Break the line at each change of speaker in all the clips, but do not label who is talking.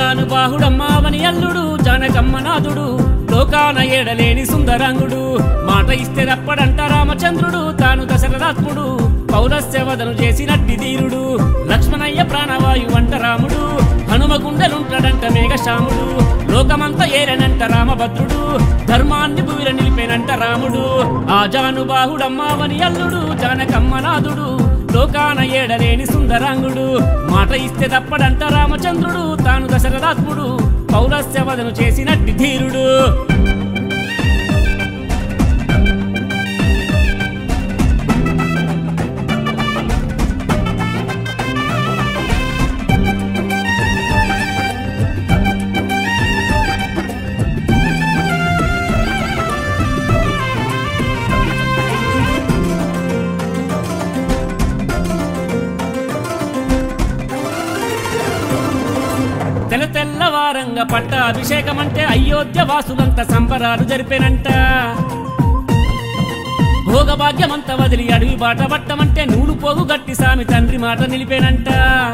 ఆజానుబాహుడమ్మావని అల్లుడు జానకమ్మనాథుడు లోకాన ఏడలేని సుందరంగుడు మాట ఇస్తే రప్పడంట రామచంద్రుడు తాను దశరథాత్ముడు పౌరస్యవదను చేసినట్టి ధీరుడు లక్ష్మణయ్య ప్రాణవాయు అంట రాముడు హనుమగుండలుంటాడంట మేఘశ్యాముడు లోకమంతా ఏరనంట రామభద్రుడు ధర్మాన్ని భూమిలో నిలిపేనంట రాముడు ఆజానుబాహుడమ్మావని అల్లుడు జానకమ్మనాథుడు లోకాన ఏడలేని సుందరాంగుడు మాట ఇస్తే తప్పడంట రామచంద్రుడు తాను దశరథాత్ముడు పౌరస్యవదను చేసినట్టి ధీరుడు తెల్ల తెల్లవారంగా పట్ట అభిషేకం అంటే అయోధ్య వాసులంత సంబరాలు జరిపేనంట భోగభాగ్యమంత వదిలి అడవి బాట పట్టమంటే నూలు పోగు గట్టి సామి తండ్రి మాట నిలిపేనంట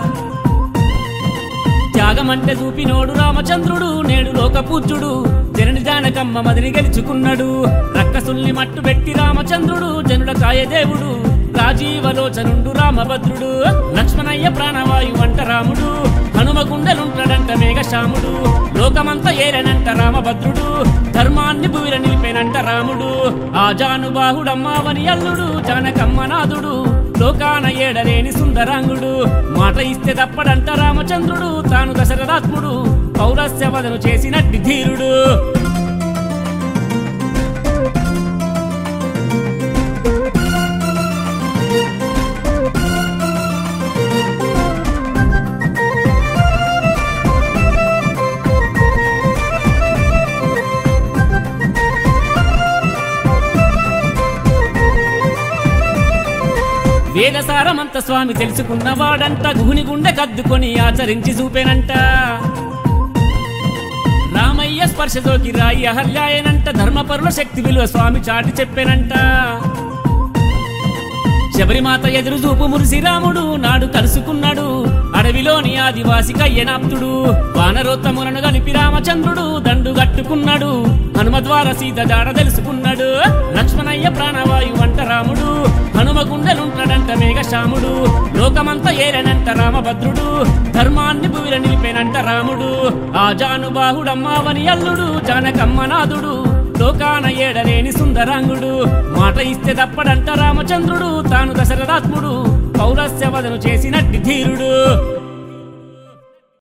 త్యాగమంటే చూపినోడు రామచంద్రుడు నేడు లోక పూజ్యుడు జనని జానకమ్మ మదిని గెలుచుకున్నాడు రక్కసుల్ని మట్టు పెట్టి రామచంద్రుడు జనుల కాయదేవుడు రాజీవలోచనుండు రామభద్రుడు లక్ష్మణయ్య ప్రాణవాయు అంట రాముడు హనుమగుండలుంటాడంట మేఘశ్యాముడు లోకమంతా ఏరనంట రామభద్రుడు ధర్మాన్ని భూమిలో నిలిపేనంట రాముడు ఆజానుబాహుడమ్మావని అల్లుడు జానకమ్మనాథుడు లోకాన ఏడలేని సుందరాంగుడు మాట ఇస్తే తప్పడంట రామచంద్రుడు తాను దశరథాత్ముడు పౌరస్యవదను చేసినట్టి ధీరుడు వేదసారమంత స్వామి తెలుసుకున్నవాడంట గుహుని గుండె కద్దుకొని ఆచరించి చూపేనంట రామయ్య స్పర్శతోకి రాయి అహల్యాయనంట ధర్మపరుల శక్తి విలువ స్వామి చాటి చెప్పేనంట శబరిమాత ఎదురు చూపు మురిసి రాముడు నాడు కలుసుకున్నాడు అడవిలోని ఆదివాసి కయ్యనాప్తుడు వానరోత్తములను కలిపి రామచంద్రుడు దండు గట్టుకున్నాడు హనుమ ద్వారా సీత జాడ తెలుసుకున్నాడు లక్ష్మణయ్య ప్రాణవాయు అంట రాముడు హనుమగుండలుంటాడంట మేఘశ్యాముడు లోకమంతా ఏరనంట రామభద్రుడు ధర్మాన్ని భూమిలో నిలిపేనంట రాముడు ఆజానుబాహుడమ్మావని అల్లుడు జానకమ్మనాథుడు లోకాన ఏడలేని సుందరాంగుడు మాట ఇస్తే తప్పడంట రామచంద్రుడు తాను దశరథాత్ముడు పౌరస్యవదను చేసినట్టి ధీరుడు